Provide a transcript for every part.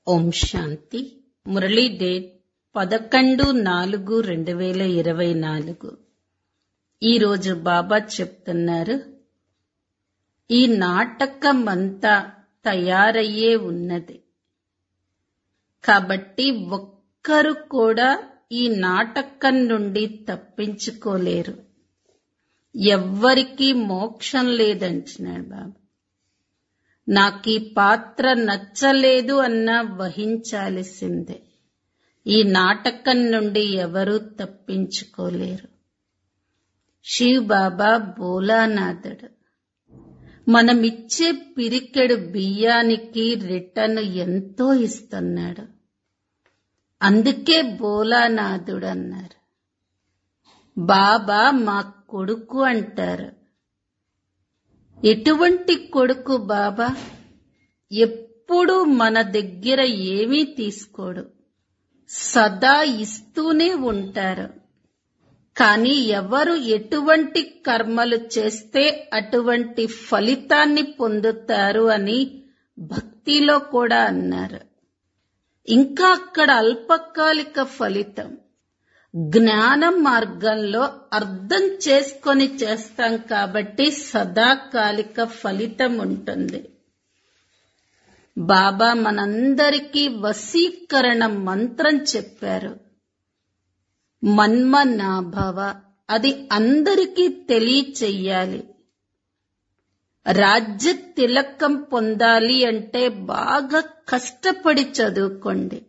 ఓం శాంతి Murali date పదకొండు నాలుగు రెండు వేల ఇరవై నాలుగు ఈరోజు బాబా చెప్తున్నారు ఈ నాటకం అంతా తయారయ్యే ఉన్నది కాబట్టి ఒక్కరు కూడా ఈ నాటకం నుండి తప్పించుకోలేరు ఎవ్వరికీ మోక్షం లేదంటున్నాడు బాబా నాకు ఈ పాత్ర నచ్చలేదు అన్నా వహించాల్సిందే ఈ నాటకం నుండి ఎవరూ తప్పించుకోలేరు శివ్ బాబా భోలానాథుడు మనమిచ్చే పిరికెడు బియ్యానికి రిటర్న్ ఎంతో ఇస్తున్నాడు అందుకే భోలానాథుడు అన్నారు బాబా మా కొడుకు అంటారు ఎటువంటి కొడుకు బాబా ఎప్పుడు మన దగ్గర ఏమీ తీసుకోడు సదా ఇస్తూనే ఉంటారు కానీ ఎవరు ఎటువంటి కర్మలు చేస్తే అటువంటి ఫలితాన్ని పొందుతారు అని భక్తిలో కూడా అన్నారు ఇంకా అక్కడ అల్పకాలిక ఫలితం జ్ఞాన మార్గంలో అర్థం చేసుకొని చేస్తాం కాబట్టి సదాకాలిక ఫలితం ఉంటుంది బాబా మనందరికీ వశీకరణ మంత్రం చెప్పారు మన్మనాభవ అది అందరికీ తెలియచెయ్యాలి రాజ్య తిలకం పొందాలి అంటే బాగా కష్టపడి చదువుకోండి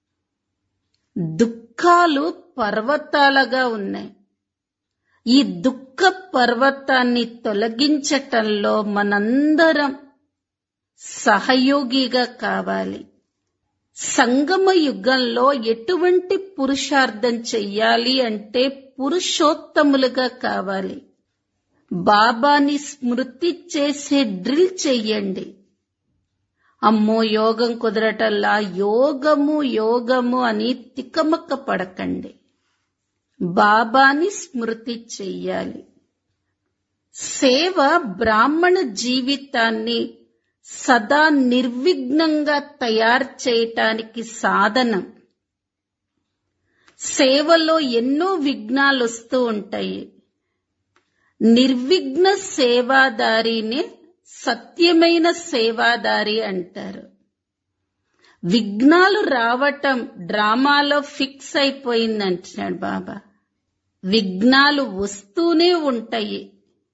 దుఃఖాలు పర్వతాలుగా ఉన్నాయి ఈ దుఃఖ పర్వతాన్ని తొలగించటంలో మనందరం సహయోగిగా కావాలి సంగమ యుగంలో ఎటువంటి పురుషార్థం చెయ్యాలి అంటే పురుషోత్తములుగా కావాలి బాబాని స్మృతి చేసే డ్రిల్ చెయ్యండి అమ్మో యోగం కుదరటల్లా యోగము యోగము అని తికమక్క పడకండి బాబాని స్మృతి చెయ్యాలి సేవ బ్రాహ్మణ జీవితాన్ని సదా నిర్విఘ్నంగా తయారు చేయటానికి సాధనం సేవలో ఎన్నో విఘ్నాలు వస్తూ ఉంటాయి నిర్విఘ్న సేవాదారినే సత్యమైన సేవాదారి అంటారు విఘ్నాలు రావటం డ్రామాలో ఫిక్స్ అయిపోయింది అంటున్నాడు బాబా విఘ్నాలు వస్తూనే ఉంటాయి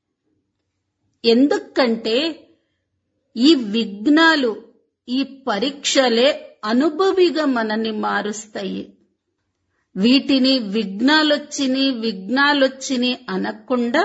ఎందుకంటే ఈ విఘ్నాలు ఈ పరీక్షలే అనుభవిగా మనని మారుస్తాయి వీటిని విఘ్నాలొచ్చిని విఘ్నాలొచ్చిని అనకుండా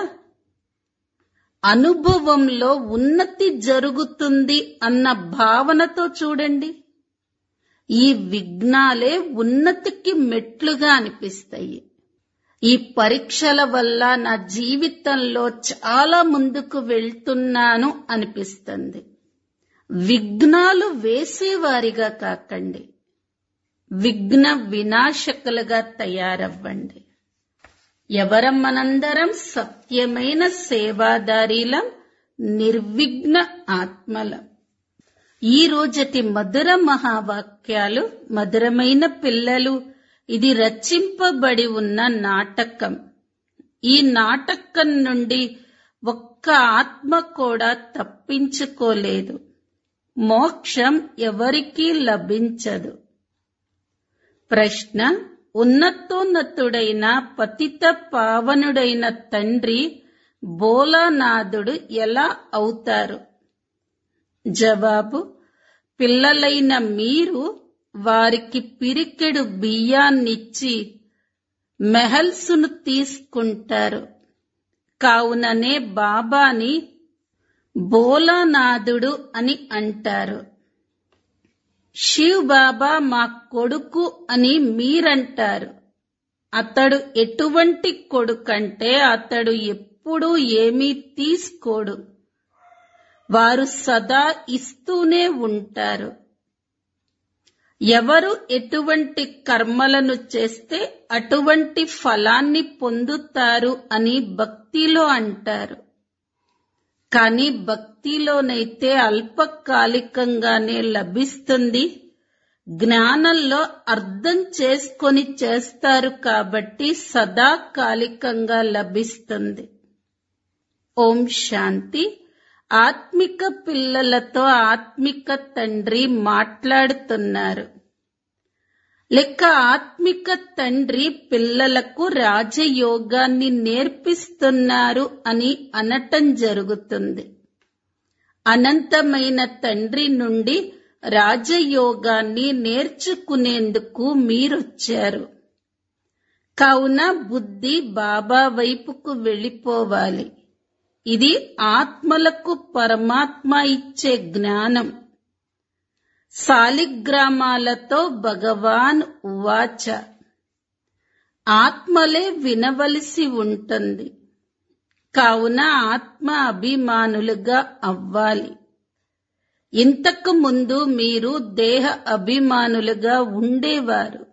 అనుభవంలో ఉన్నతి జరుగుతుంది అన్న భావనతో చూడండి ఈ విఘ్నాలే ఉన్నతికి మెట్లుగా అనిపిస్తాయి ఈ పరీక్షల వల్ల నా జీవితంలో చాలా ముందుకు వెళ్తున్నాను అనిపిస్తుంది విఘ్నాలు వేసేవారిగా కాకండి విఘ్న వినాశకులుగా తయారవ్వండి ఎవరం మనందరం సత్యమైన సేవాదారీలం నిర్విఘ్న ఆత్మలం ఈ రోజటి మధుర మహావాక్యాలు మధురమైన పిల్లలు ఇది రచింపబడి ఉన్న నాటకం ఈ నాటకం నుండి ఒక్క ఆత్మ కూడా తప్పించుకోలేదు మోక్షం ఎవరికీ లభించదు ప్రశ్న ఉన్నతోన్నతుడైన పతిత పావనుడైన తండ్రి బోలానాథుడు ఎలా అవుతారు జవాబు పిల్లలైన మీరు వారికి పిరికెడు బియ్యాన్నిచ్చి మెహల్సును తీసుకుంటారు కావుననే బాబాని బోలానాథుడు అని అంటారు శివ్ బాబా మా కొడుకు అని మీరంటారు అతడు ఎటువంటి కొడుకంటే అతడు ఎప్పుడూ ఏమీ తీసుకోడు వారు సదా ఇస్తూనే ఉంటారు ఎవరు ఎటువంటి కర్మలను చేస్తే అటువంటి ఫలాన్ని పొందుతారు అని భక్తిలో అంటారు కానీ భక్తిలోనైతే అల్పకాలికంగానే లభిస్తుంది జ్ఞానంలో అర్థం చేసుకొని చేస్తారు కాబట్టి సదాకాలికంగా లభిస్తుంది ఓం శాంతి ఆత్మిక పిల్లలతో ఆత్మిక తండ్రి మాట్లాడుతున్నారు లెక్క ఆత్మిక తండ్రి పిల్లలకు రాజయోగాన్ని నేర్పిస్తున్నారు అని అనటం జరుగుతుంది అనంతమైన తండ్రి నుండి రాజయోగాన్ని నేర్చుకునేందుకు మీరొచ్చారు కావున బుద్ధి బాబా వైపుకు వెళ్ళిపోవాలి ఇది ఆత్మలకు పరమాత్మ ఇచ్చే జ్ఞానం సాలిగ్రామాలతో భగవాన్ ఉవాచ ఆత్మలే వినవలసి ఉంటుంది కావున ఆత్మ అభిమానులుగా అవ్వాలి ఇంతకు ముందు మీరు దేహ అభిమానులుగా ఉండేవారు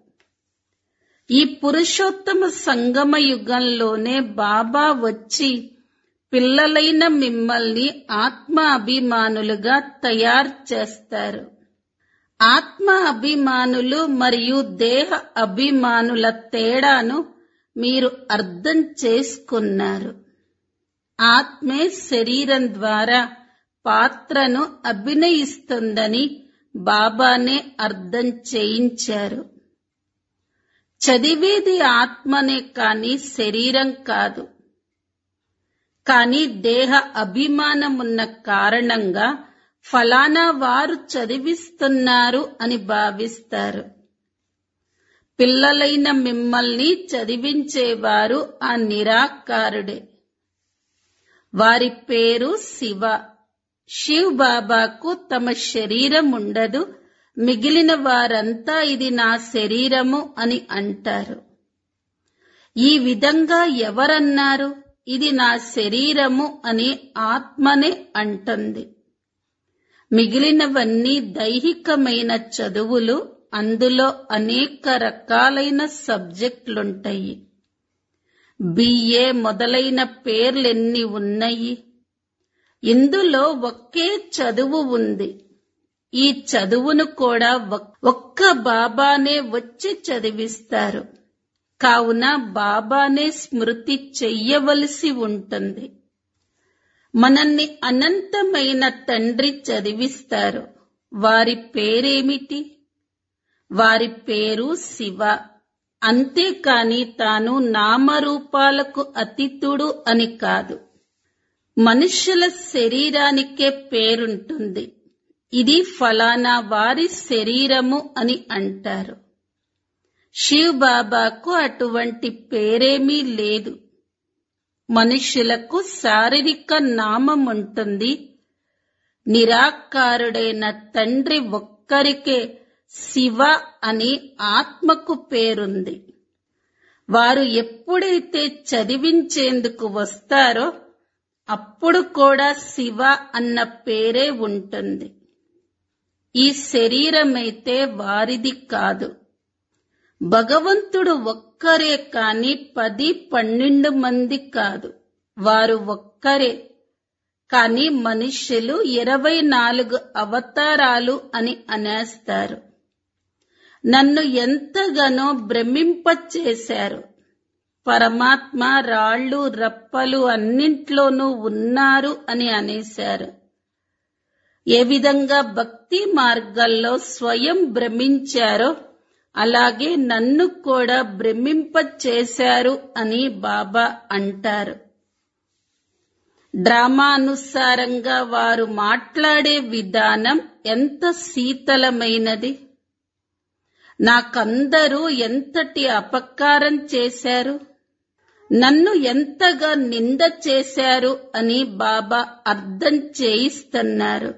ఈ పురుషోత్తమ సంగమ యుగంలోనే బాబా వచ్చి పిల్లలైన మిమ్మల్ని ఆత్మ అభిమానులుగా తయారు చేస్తారు ఆత్మ అభిమానులు మరియు దేహ అభిమానుల తేడాను మీరు అర్థం చేసుకున్నారు ఆత్మే శరీరం ద్వారా పాత్రను అభినయిస్తుందని బాబానే అర్థం చేయించారు చదివేది ఆత్మనే కాని శరీరం కాదు కాని దేహ అభిమానమున్న కారణంగా ఫలానా వారు చదివిస్తున్నారు అని భావిస్తారు పిల్లలైన మిమ్మల్ని చదివించేవారు ఆ నిరాకారుడే వారి పేరు శివ శివ్ బాబాకు తమ శరీరం ఉండదు మిగిలిన వారంతా ఇది నా శరీరము అని అంటారు ఈ విధంగా ఎవరన్నారు ఇది నా శరీరము అని ఆత్మనే అంటుంది మిగిలినవన్నీ దైహికమైన చదువులు అందులో అనేక రకాలైన సబ్జెక్టులుంటాయి బిఏ మొదలైన పేర్లెన్ని ఉన్నాయి ఇందులో ఒకే చదువు ఉంది ఈ చదువును కూడా ఒక్క బాబానే వచ్చి చదివిస్తారు కావున బాబానే స్మృతి చెయ్యవలసి ఉంటుంది మనల్ని అనంతమైన తండ్రి చదివిస్తారు వారి పేరేమిటి వారి పేరు శివ అంతేకాని తాను నామరూపాలకు అతీతుడు అని కాదు మనుషుల శరీరానికే పేరుంటుంది ఇది ఫలానా వారి శరీరము అని అంటారు శివ్ బాబాకు అటువంటి పేరేమీ లేదు మనుషులకు శారీరక నామం ఉంటుంది నిరాకారుడైన తండ్రి ఒక్కరికే శివ అని ఆత్మకు పేరుంది వారు ఎప్పుడైతే చదివించేందుకు వస్తారో అప్పుడు కూడా శివ అన్న పేరే ఉంటుంది ఈ శరీరమైతే వారిది కాదు భగవంతుడు ఒక్కరే కాని పది పన్నెండు మంది కాదు వారు ఒక్కరే కాని మనుష్యులు ఇరవై నాలుగు అవతారాలు అని అనేస్తారు నన్ను ఎంతగానో భ్రమింపచేశారు పరమాత్మ రాళ్ళు రప్పలు అన్నింట్లోనూ ఉన్నారు అని అనేశారు ఏ విధంగా భక్తి మార్గాల్లో స్వయం భ్రమించారో అలాగే నన్ను కూడా భ్రమింపచేశారు అని బాబా అంటారు డ్రామానుసారంగా వారు మాట్లాడే విధానం ఎంత శీతలమైనది నాకందరూ ఎంతటి అపకారం చేశారు నన్ను ఎంతగా నింద చేశారు అని బాబా అర్థం చేయిస్తున్నారు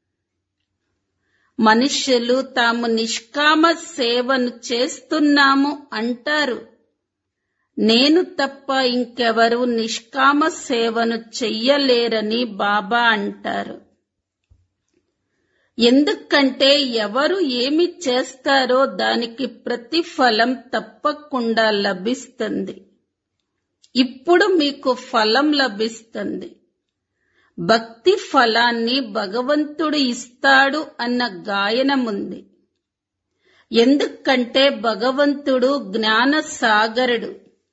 మనుష్యులు తాము నిష్కామ సేవను చేస్తున్నాము అంటారు నేను తప్ప ఇంకెవరు నిష్కామ సేవను చెయ్యలేరని బాబా అంటారు ఎందుకంటే ఎవరు ఏమి చేస్తారో దానికి ప్రతిఫలం తప్పకుండా లభిస్తుంది ఇప్పుడు మీకు ఫలం లభిస్తుంది భక్తి ఫలాన్ని భగవంతుడు ఇస్తాడు అన్న గాయనముంది ఎందుకంటే భగవంతుడు జ్ఞాన సాగరుడు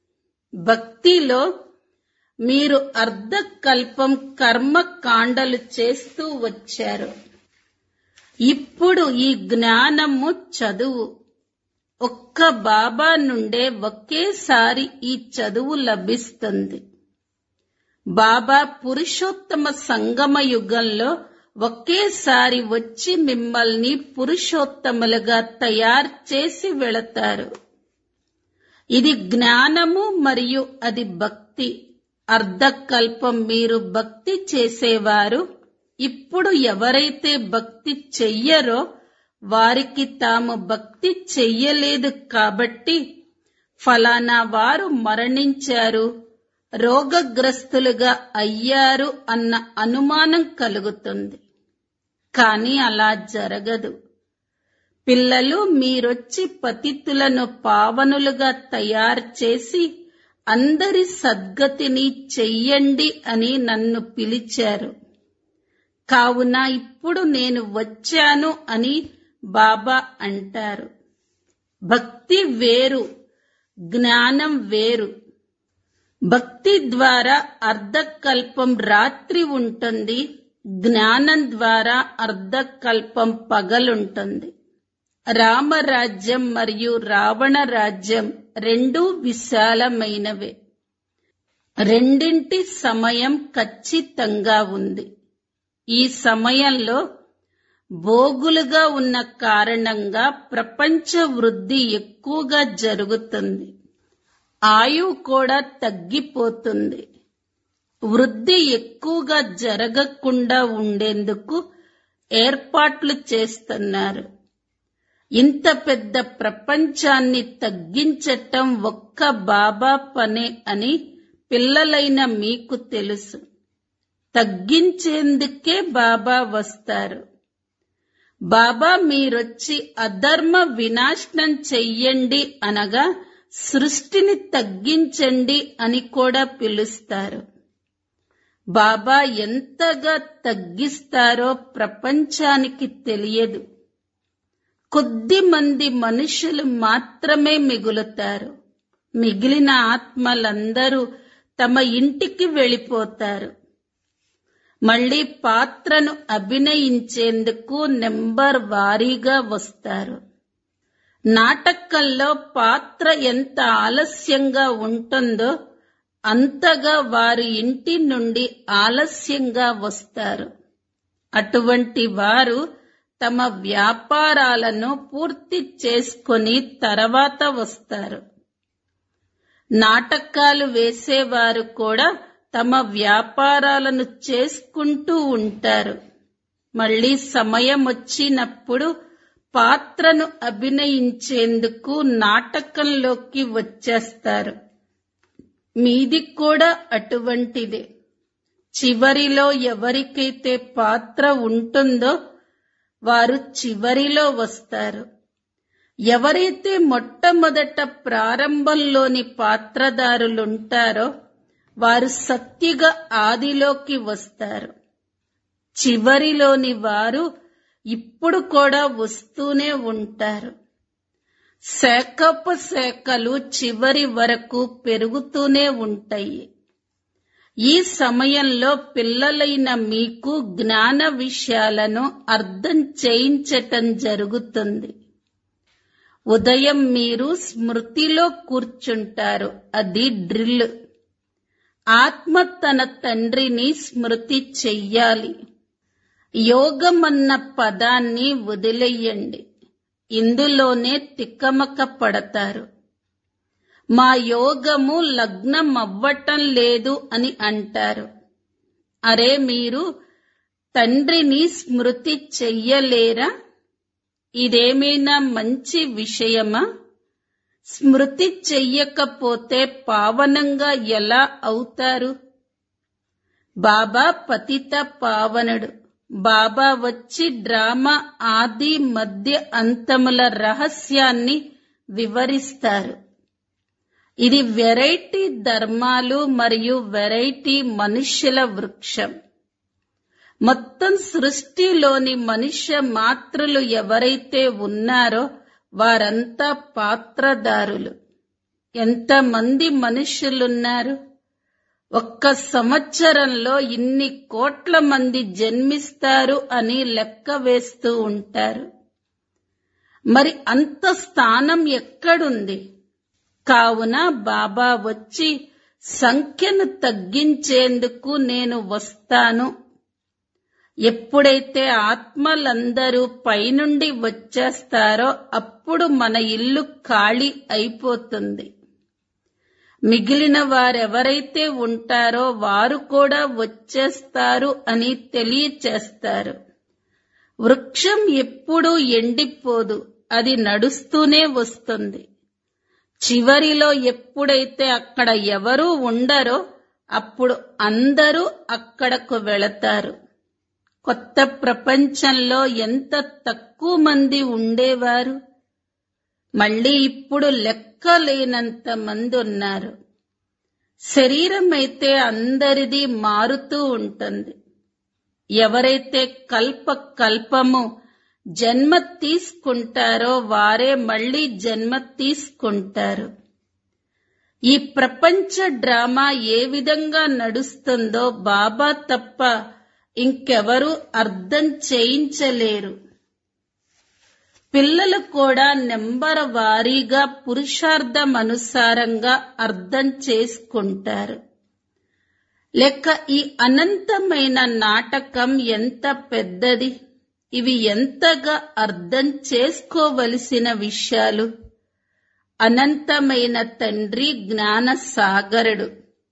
భక్తిలో మీరు అర్ధకల్పం కర్మ కాండలు చేస్తూ వచ్చారు ఇప్పుడు ఈ జ్ఞానము చదువు ఒక్క బాబా నుండే ఒకేసారి ఈ చదువు లభిస్తుంది బాబా పురుషోత్తమ సంగమ యుగంలో ఒకేసారి వచ్చి మిమ్మల్ని పురుషోత్తములుగా తయారు చేసి వెళతారు ఇది జ్ఞానము మరియు అది భక్తి అర్ధకల్పం మీరు భక్తి చేసేవారు ఇప్పుడు ఎవరైతే భక్తి చెయ్యరో వారికి తాము భక్తి చెయ్యలేదు కాబట్టి ఫలానా వారు మరణించారు రోగగ్రస్తులుగా అయ్యారు అన్న అనుమానం కలుగుతుంది కానీ అలా జరగదు పిల్లలు మీరొచ్చి పతితులను పావనులుగా తయారు చేసి అందరి సద్గతిని చెయ్యండి అని నన్ను పిలిచారు కావున ఇప్పుడు నేను వచ్చాను అని బాబా అంటారు భక్తి వేరు జ్ఞానం వేరు భక్తి ద్వారా అర్ధకల్పం రాత్రి ఉంటుంది జ్ఞానం ద్వారా అర్ధకల్పం పగలుంటుంది రామరాజ్యం మరియు రావణ రాజ్యం రెండూ విశాలమైనవే రెండింటి సమయం ఖచ్చితంగా ఉంది ఈ సమయంలో భోగులుగా ఉన్న కారణంగా ప్రపంచ వృద్ధి ఎక్కువగా జరుగుతుంది ఆయువు కూడా తగ్గిపోతుంది వృద్ధి ఎక్కువగా జరగకుండా ఉండేందుకు ఏర్పాట్లు చేస్తున్నారు ఇంత పెద్ద ప్రపంచాన్ని తగ్గించటం ఒక్క బాబా పనే అని పిల్లలైన మీకు తెలుసు తగ్గించేందుకే బాబా వస్తారు బాబా మీరొచ్చి అధర్మ వినాశనం చెయ్యండి అనగా సృష్టిని తగ్గించండి అని కూడా పిలుస్తారు బాబా ఎంతగా తగ్గిస్తారో ప్రపంచానికి తెలియదు కొద్ది మంది మనుషులు మాత్రమే మిగులుతారు మిగిలిన ఆత్మలందరూ తమ ఇంటికి వెళ్ళిపోతారు మళ్ళీ పాత్రను అభినయించేందుకు నెంబర్ వారీగా వస్తారు నాటకంలో పాత్ర ఎంత ఆలస్యంగా ఉంటుందో అంతగా వారి ఇంటి నుండి ఆలస్యంగా వస్తారు అటువంటి వారు తమ వ్యాపారాలను పూర్తి చేసుకొని తర్వాత వస్తారు నాటకాలు వేసేవారు కూడా తమ వ్యాపారాలను చేసుకుంటూ ఉంటారు మళ్ళీ సమయం వచ్చినప్పుడు పాత్రను అభినయించేందుకు నాటకంలోకి వచ్చేస్తారు మీది కూడా అటువంటిదే చివరిలో ఎవరికైతే పాత్ర ఉంటుందో వారు చివరిలో వస్తారు ఎవరైతే మొట్టమొదట ప్రారంభంలోని పాత్రదారులుంటారో వారు సత్తిగా ఆదిలోకి వస్తారు చివరిలోని వారు ఇప్పుడు కూడా వస్తూనే ఉంటారు శాఖపు శాఖలు చివరి వరకు పెరుగుతూనే ఉంటాయి ఈ సమయంలో పిల్లలైన మీకు జ్ఞాన విషయాలను అర్థం చేయించటం జరుగుతుంది ఉదయం మీరు స్మృతిలో కూర్చుంటారు అది డ్రిల్ ఆత్మ తన తండ్రిని స్మృతి చెయ్యాలి యోగమన్న పదాన్ని వదిలేయండి ఇందులోనే తిక్కమక పడతారు మా యోగము లగ్నం అవ్వటం లేదు అని అంటారు అరే మీరు తండ్రిని స్మృతి చెయ్యలేరా ఇదేమైనా మంచి విషయమా స్మృతి చెయ్యకపోతే పావనంగా ఎలా అవుతారు బాబా పతిత పావనుడు బాబా వచ్చి డ్రామా ఆది మధ్య అంతముల రహస్యాన్ని వివరిస్తారు ఇది వెరైటీ ధర్మాలు మరియు వెరైటీ మనుష్యుల వృక్షం మొత్తం సృష్టిలోని మనుష్య మాత్రులు ఎవరైతే ఉన్నారో వారంతా పాత్రదారులు ఎంతమంది మనుషులున్నారు ఒక్క సంవత్సరంలో ఇన్ని కోట్ల మంది జన్మిస్తారు అని లెక్క వేస్తూ ఉంటారు మరి అంత స్థానం ఎక్కడుంది కావున బాబా వచ్చి సంఖ్యను తగ్గించేందుకు నేను వస్తాను ఎప్పుడైతే ఆత్మలందరూ పైనుండి వచ్చేస్తారో అప్పుడు మన ఇల్లు ఖాళీ అయిపోతుంది మిగిలిన వారెవరైతే ఉంటారో వారు కూడా వచ్చేస్తారు అని తెలియచేస్తారు వృక్షం ఎప్పుడూ ఎండిపోదు అది నడుస్తూనే వస్తుంది చివరిలో ఎప్పుడైతే అక్కడ ఎవరూ ఉండరో అప్పుడు అందరూ అక్కడకు వెళతారు కొత్త ప్రపంచంలో ఎంత తక్కువ మంది ఉండేవారు మళ్ళీ ఇప్పుడు లెక్కలేనంత మంది ఉన్నారు శరీరం అయితే అందరిది మారుతూ ఉంటుంది ఎవరైతే కల్ప కల్పము జన్మ తీసుకుంటారో వారే మళ్ళీ జన్మ తీసుకుంటారు ఈ ప్రపంచ డ్రామా ఏ విధంగా నడుస్తుందో బాబా తప్ప ఇంకెవరూ అర్థం చేయించలేరు పిల్లలు కూడా నెంబర్ వారీగా పురుషార్థం అనుసారంగా అర్థం చేసుకుంటారు లెక్క ఈ అనంతమైన నాటకం ఎంత పెద్దది ఇవి ఎంతగా అర్థం చేసుకోవలసిన విషయాలు అనంతమైన తండ్రి జ్ఞాన సాగరుడు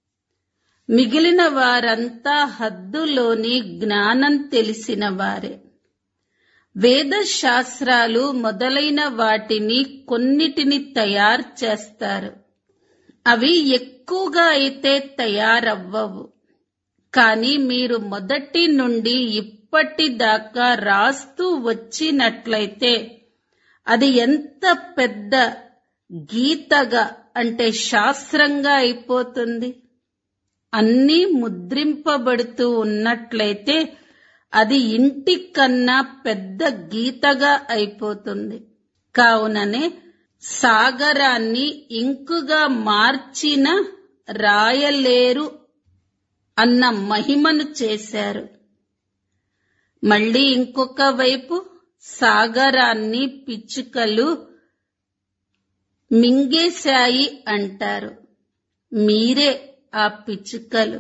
మిగిలిన వారంతా హద్దులోని జ్ఞానం తెలిసిన వారే వేద శాస్త్రాలు మొదలైన వాటిని కొన్నిటిని తయారు చేస్తారు అవి ఎక్కువగా అయితే తయారవ్వవు కానీ మీరు మొదటి నుండి ఇప్పటిదాకా రాస్తూ వచ్చినట్లయితే అది ఎంత పెద్ద గీతగా అంటే శాస్త్రంగా అయిపోతుంది అన్నీ ముద్రింపబడుతూ ఉన్నట్లయితే అది ఇంటి కన్నా పెద్ద గీతగా అయిపోతుంది కావుననే సాగరాన్ని ఇంకుగా మార్చిన రాయలేరు అన్న మహిమను చేశారు మళ్ళీ ఇంకొక వైపు సాగరాన్ని పిచ్చుకలు మింగేశాయి అంటారు మీరే ఆ పిచ్చుకలు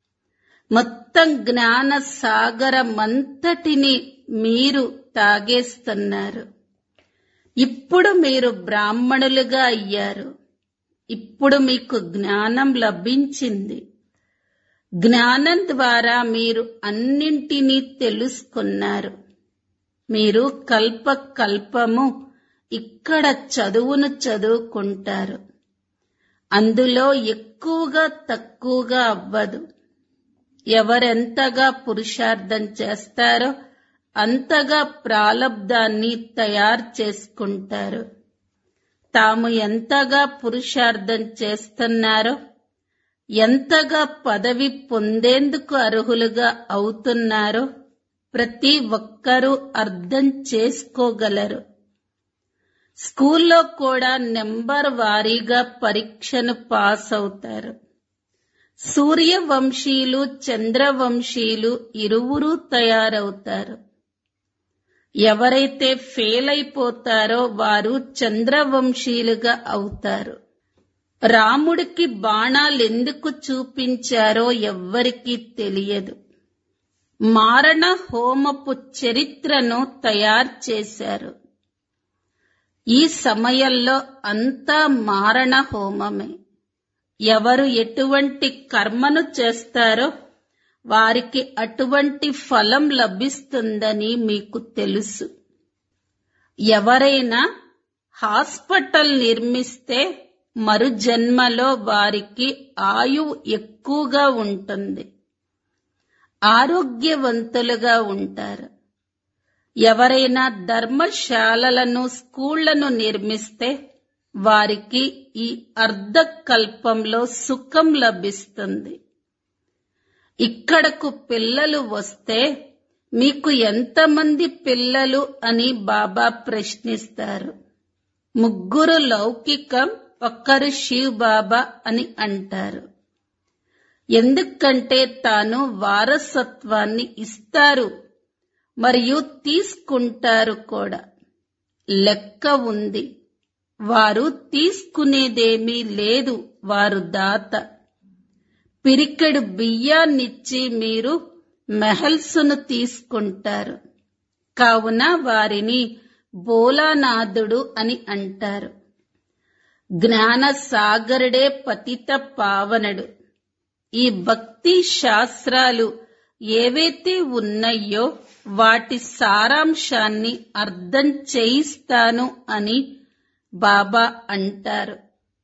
మొత్తం జ్ఞాన సాగరమంతటిని మీరు తాగేస్తున్నారు ఇప్పుడు మీరు బ్రాహ్మణులుగా అయ్యారు ఇప్పుడు మీకు జ్ఞానం లభించింది జ్ఞానం ద్వారా మీరు అన్నింటినీ తెలుసుకున్నారు మీరు కల్ప కల్పము ఇక్కడ చదువును చదువుకుంటారు అందులో ఎక్కువగా తక్కువగా అవ్వదు ఎవరెంతగా పురుషార్థం చేస్తారో అంతగా ప్రాలబ్ధాన్ని తయారు చేసుకుంటారు తాము ఎంతగా పురుషార్థం చేస్తున్నారో ఎంతగా పదవి పొందేందుకు అర్హులుగా అవుతున్నారో ప్రతి ఒక్కరూ అర్థం చేసుకోగలరు స్కూల్లో కూడా నెంబర్ వారీగా పరీక్షను పాస్ అవుతారు సూర్యవంశీయులు చంద్రవంశీయులు ఇరువురు తయారవుతారు ఎవరైతే ఫెయిల్ అయిపోతారో వారు చంద్రవంశీయులుగా అవుతారు రాముడికి బాణాలెందుకు చూపించారో ఎవ్వరికీ తెలియదు మారణ హోమపు చరిత్రను తయారు చేశారు ఈ సమయంలో అంతా మారణ హోమమే ఎవరు ఎటువంటి కర్మను చేస్తారో వారికి అటువంటి ఫలం లభిస్తుందని మీకు తెలుసు ఎవరైనా హాస్పిటల్ నిర్మిస్తే మరు జన్మలో వారికి ఆయువు ఎక్కువగా ఉంటుంది ఆరోగ్యవంతులుగా ఉంటారు ఎవరైనా ధర్మశాలలను స్కూళ్లను నిర్మిస్తే వారికి ఈ అర్ధకల్పంలో సుఖం లభిస్తుంది ఇక్కడకు పిల్లలు వస్తే మీకు ఎంతమంది పిల్లలు అని బాబా ప్రశ్నిస్తారు ముగ్గురు లౌకికం ఒక్కరు శివ్ బాబా అని అంటారు ఎందుకంటే తాను వారసత్వాన్ని ఇస్తారు మరియు తీసుకుంటారు కూడా లెక్క ఉంది వారు తీసుకునేదేమీ లేదు వారు దాత పిరికెడు బియ్యాన్నిచ్చి మీరు మెహల్సును తీసుకుంటారు కావున వారిని బోలానాథుడు అని అంటారు జ్ఞాన సాగరుడే పతిత పావనుడు ఈ భక్తి శాస్త్రాలు ఏవైతే ఉన్నాయో వాటి సారాంశాన్ని అర్థం చేయిస్తాను అని బాబా అంటారు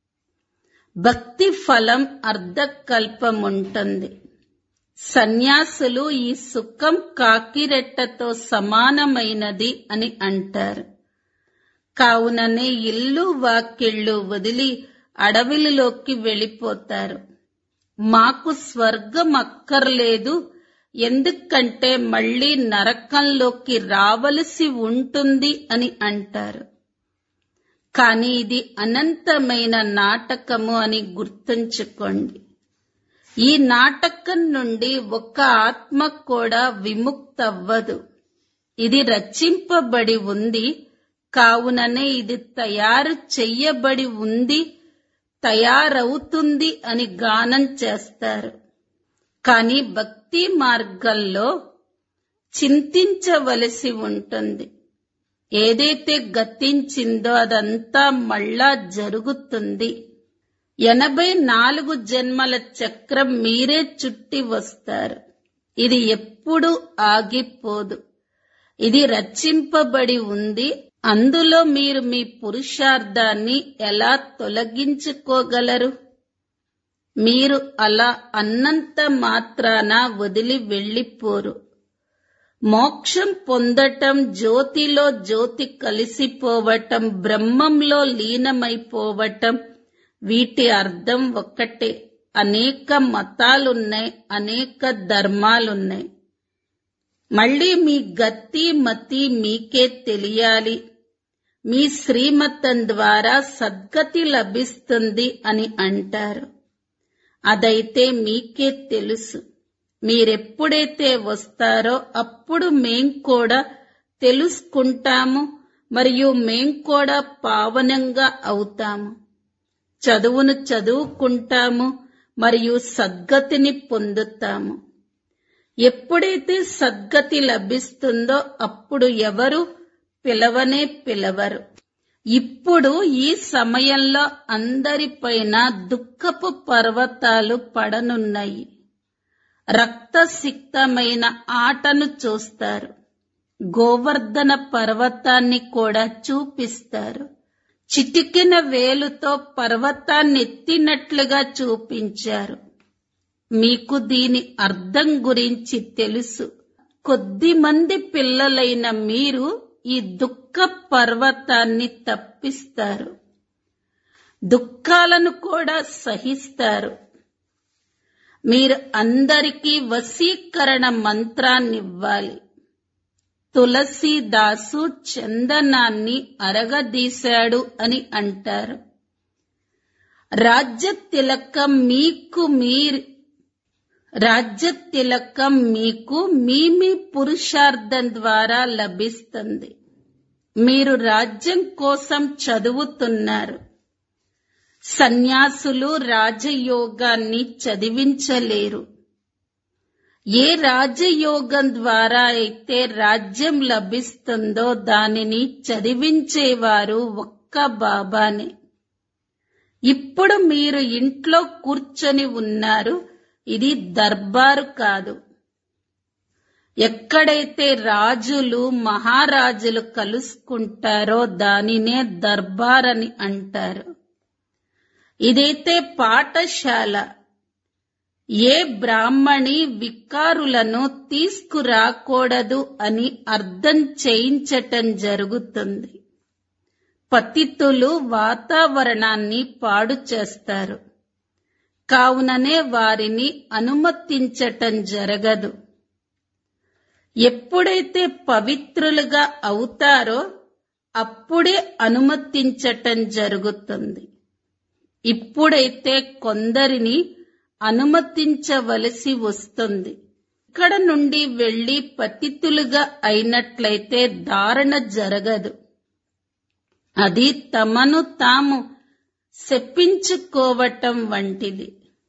భక్తి ఫలం అర్ధకల్పముంటుంది సన్యాసులు ఈ సుఖం కాకిరెట్టతో సమానమైనది అని అంటారు కావుననే ఇల్లు వాకిళ్ళు వదిలి అడవిలోకి వెళ్ళిపోతారు మాకు స్వర్గం అక్కర్లేదు ఎందుకంటే మళ్ళీ నరకంలోకి రావలసి ఉంటుంది అని అంటారు కానీ ఇది అనంతమైన నాటకము అని గుర్తుంచుకోండి ఈ నాటకం నుండి ఒక్క ఆత్మ కూడా విముక్తవ్వదు ఇది రచింపబడి ఉంది కావుననే ఇది తయారు చెయ్యబడి ఉంది తయారవుతుంది అని గానం చేస్తారు కానీ భక్తి మార్గంలో చింతించవలసి ఉంటుంది ఏదైతే గతించిందో అదంతా మళ్ళా జరుగుతుంది ఎనభై నాలుగు జన్మల చక్రం మీరే చుట్టి వస్తారు ఇది ఎప్పుడు ఆగిపోదు ఇది రచింపబడి ఉంది అందులో మీరు మీ పురుషార్థాన్ని ఎలా తొలగించుకోగలరు మీరు అలా అన్నంత మాత్రాన వదిలి వెళ్ళిపోరు మోక్షం పొందటం జ్యోతిలో జ్యోతి కలిసిపోవటం బ్రహ్మంలో లీనమైపోవటం వీటి అర్థం ఒక్కటే అనేక మతాలున్నాయి అనేక ధర్మాలున్నాయి మళ్ళీ మీ గతి మతి మీకే తెలియాలి మీ శ్రీమతం ద్వారా సద్గతి లభిస్తుంది అని అంటారు అదైతే మీకే తెలుసు మీరెప్పుడైతే వస్తారో అప్పుడు మేం కూడా తెలుసుకుంటాము మరియు మేం కూడా పావనంగా అవుతాము చదువును చదువుకుంటాము మరియు సద్గతిని పొందుతాము ఎప్పుడైతే సద్గతి లభిస్తుందో అప్పుడు ఎవరు పిలవనే పిలవరు ఇప్పుడు ఈ సమయంలో అందరిపైన దుఃఖపు పర్వతాలు పడనున్నాయి రక్తసిక్తమైన ఆటను చూస్తారు గోవర్ధన పర్వతాన్ని కూడా చూపిస్తారు చిటికిన వేలుతో పర్వతాన్ని ఎత్తినట్లుగా చూపించారు మీకు దీని అర్థం గురించి తెలుసు కొద్ది మంది పిల్లలైన మీరు ఈ దుఃఖ పర్వతాన్ని తప్పిస్తారు దుఃఖాలను కూడా సహిస్తారు మీరు అందరికీ వశీకరణ మంత్రాన్నివ్వాలి తులసీదాసు చందనాన్ని అరగదీశాడు అని అంటారు రాజ్య తిలకం మీకు మీరు రాజ్య తిలకం మీకు మీ మీ పురుషార్థం ద్వారా లభిస్తుంది మీరు రాజ్యం కోసం చదువుతున్నారు సన్యాసులు రాజయోగాన్ని చదివించలేరు ఏ రాజయోగం ద్వారా అయితే రాజ్యం లభిస్తుందో దానిని చదివించేవారు ఒక్క బాబానే ఇప్పుడు మీరు ఇంట్లో కూర్చొని ఉన్నారు ఇది దర్బారు కాదు ఎక్కడైతే రాజులు మహారాజులు కలుసుకుంటారో దానినే దర్బార్ అని అంటారు ఇదైతే పాఠశాల ఏ బ్రాహ్మణి వికారులను తీసుకురాకూడదు అని అర్థం చేయించటం జరుగుతుంది పతితులు వాతావరణాన్ని పాడు చేస్తారు కావుననే వారిని అనుమతించటం జరగదు ఎప్పుడైతే పవిత్రులుగా అవుతారో అప్పుడే అనుమతించటం జరుగుతుంది ఇప్పుడైతే కొందరిని అనుమతించవలసి వస్తుంది ఇక్కడ నుండి వెళ్లి పతితులుగా అయినట్లయితే ధారణ జరగదు అది తమను తాము శపించుకోవటం వంటిది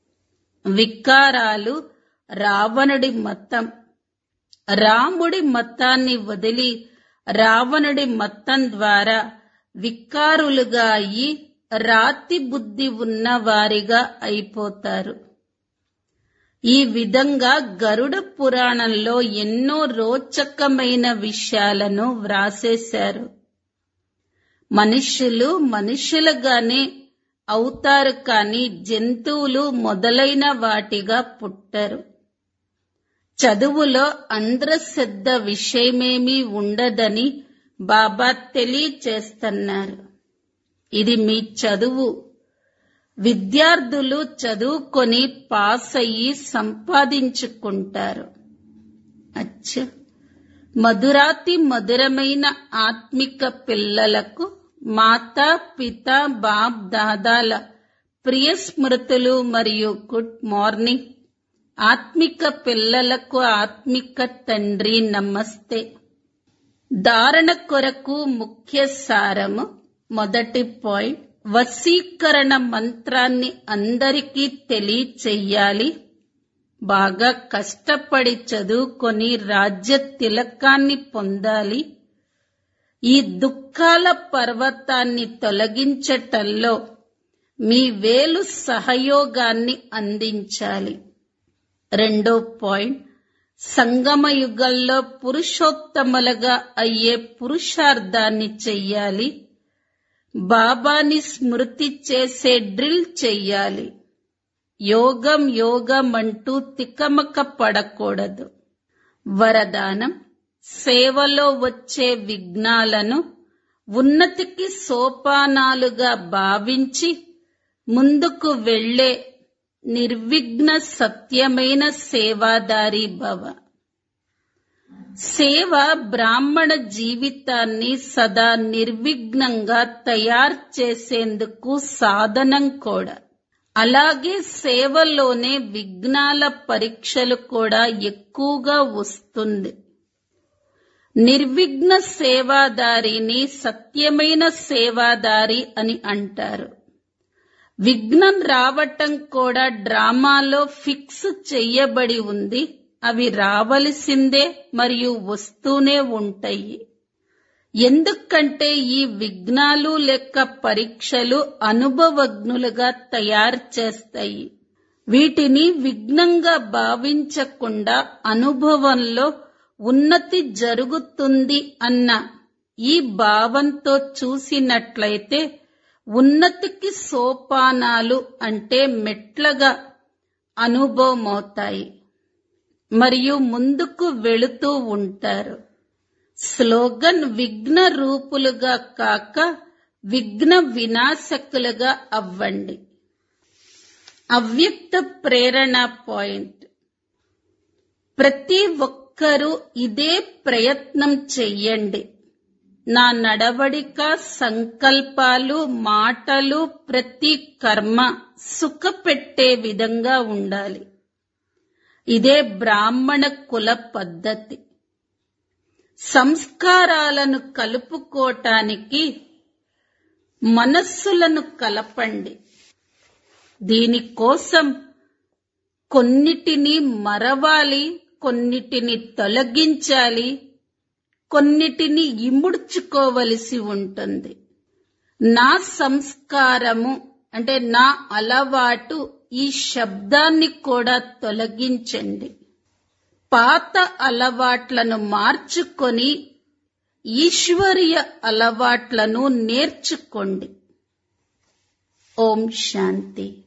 వికారాలు రావణుడి మతం రాముడి మతాన్ని వదిలి రావణుడి మతం ద్వారా వికారులుగా అయి రాతి బుద్ధి ఉన్నవారిగా అయిపోతారు ఈ విధంగా గరుడ పురాణంలో ఎన్నో రోచకమైన విషయాలను వ్రాసేశారు మనుష్యులు మనుషులుగానే అవుతారు కాని జంతువులు మొదలైన వాటిగా పుట్టరు చదువులో అంధ్రశ్రద్ధ విషయమేమీ ఉండదని బాబా తెలియచేస్తున్నారు ఇది మీ చదువు విద్యార్థులు చదువుకొని పాస్ అయ్యి సంపాదించుకుంటారు అచ్చ మధురాతి మధురమైన ఆత్మిక పిల్లలకు మాతా పిత బాప్ దాదాల ప్రియ స్మృతులు మరియు గుడ్ మార్నింగ్ ఆత్మిక పిల్లలకు ఆత్మిక తండ్రి నమస్తే ధారణ కొరకు ముఖ్య సారము మొదటి పాయింట్ వశీకరణ మంత్రాన్ని అందరికీ తెలియచెయ్యాలి బాగా కష్టపడి చదువుకొని రాజ్య తిలకాన్ని పొందాలి ఈ దుఃఖాల పర్వతాన్ని తొలగించటంలో మీ వేలు సహయోగాన్ని అందించాలి రెండో పాయింట్ సంగమ యుగంలో పురుషోత్తములుగా అయ్యే పురుషార్థాన్ని చెయ్యాలి బాబాని స్మృతి చేసే డ్రిల్ చెయ్యాలి యోగం యోగం అంటూ తికమక పడకూడదు వరదానం సేవలో వచ్చే విఘ్నాలను ఉన్నతికి సోపానాలుగా భావించి ముందుకు వెళ్లే నిర్విఘ్న సత్యమైన సేవాదారి భవ సేవ బ్రాహ్మణ జీవితాన్ని సదా నిర్విఘ్నంగా తయారు చేసేందుకు సాధనం కూడా అలాగే సేవలోనే విఘ్నాల పరీక్షలు కూడా ఎక్కువగా వస్తుంది నిర్విఘ్న సేవాదారిని సత్యమైన సేవాదారి అని అంటారు విఘ్నం రావటం కూడా డ్రామాలో ఫిక్స్ చెయ్యబడి ఉంది అవి రావలసిందే మరియు వస్తూనే ఉంటాయి ఎందుకంటే ఈ విఘ్నాలు లెక్క పరీక్షలు అనుభవజ్ఞులుగా తయారు చేస్తాయి వీటిని విఘ్నంగా భావించకుండా అనుభవంలో ఉన్నతి జరుగుతుంది అన్న ఈ భావంతో చూసినట్లయితే ఉన్నతికి సోపానాలు అంటే మెట్లగా అనుభవమవుతాయి మరియు ముందుకు వెళుతూ ఉంటారు స్లోగన్ విఘ్న రూపులుగా కాక విఘ్న వినాశకులుగా అవ్వండి అవ్యక్త ప్రేరణ పాయింట్ ప్రతి ఒక్కరూ ఇదే ప్రయత్నం చెయ్యండి నా నడవడిక సంకల్పాలు మాటలు ప్రతి కర్మ సుఖపెట్టే విధంగా ఉండాలి ఇదే బ్రాహ్మణ కుల పద్ధతి సంస్కారాలను కలుపుకోటానికి మనస్సులను కలపండి దీనికోసం కొన్నిటిని మరవాలి కొన్నిటిని తొలగించాలి కొన్నిటిని ఇముడ్చుకోవలసి ఉంటుంది నా సంస్కారము అంటే నా అలవాటు ఈ శబ్దాన్ని కూడా తొలగించండి పాత అలవాట్లను మార్చుకొని ఈశ్వరీయ అలవాట్లను నేర్చుకోండి ఓం శాంతి